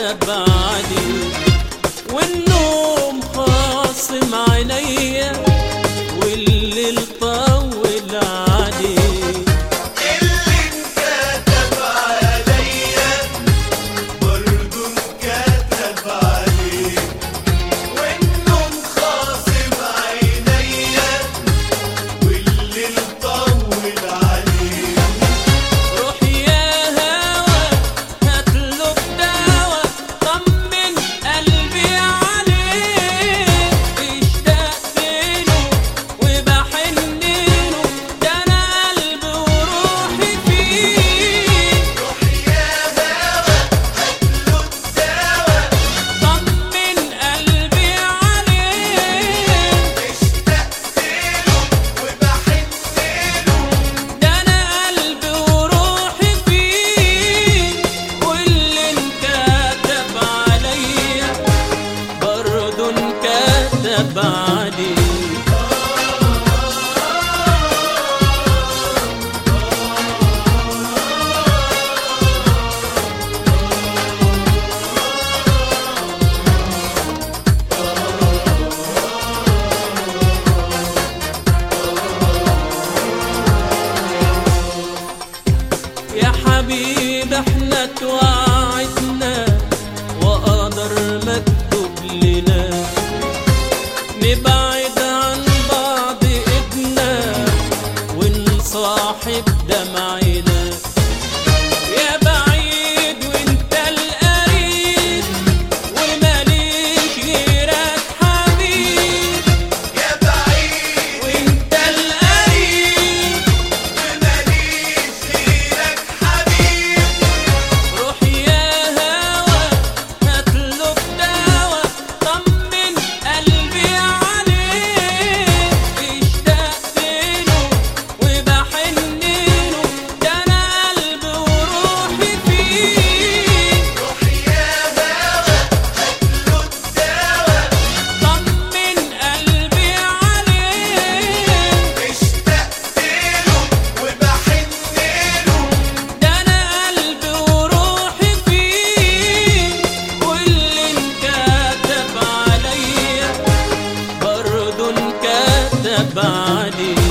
بعدي والنوم خاصم عينيا والليل طول علي اللي انكتب عليا برضه انكتب عليك والنوم خاصم عينيا والليل طول عليك روح يا هوا هاتله الدوا طمن قلبي عليك اشتقت له وبحن له ده انا قلبي وروحي فيه روح يا هوا هاتله الدوا طمن قلبي عليك اشتقت له وبحن له ده انا قلبي وروحي فيه واللي انكتب عليا برضه انكتب عليك يا حبيب احنا توعدنا وقدر مكتوب لنا نبعد عن بعض ايدنا ونصاحب دمعنا يا بعيد وانت القريب وماليش غيرك حبيب يا بعيد وانت القريب وماليش غيرك حبيب روح يا هوا هاتله الدوا طمن قلبي عليك اشتقت له وبحن له ده انا قلبي وروحي فيه روح يا هوا هاتله الدوا طمن قلبي عليك اشتقت له وبحن له ده انا قلبي وروحي فيه واللي انكتب عليا برضه انكتب عليك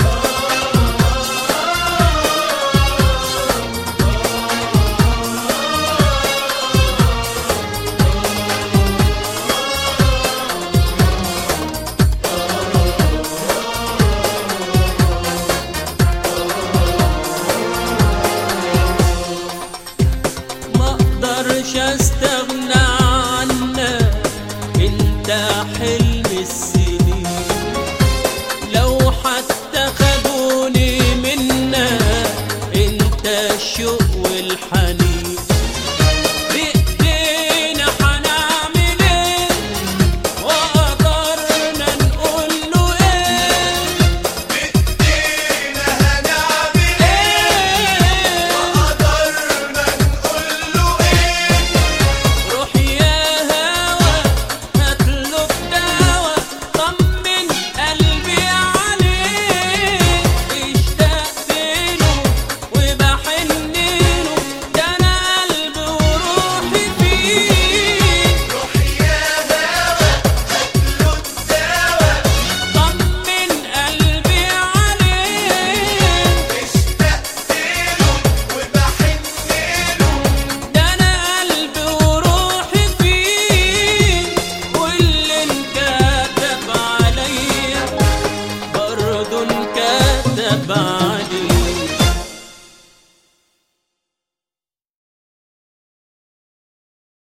ما اقدرش استغنى عنك انت حلم السنين لو حتى خدوني منك انت الشوق والحنين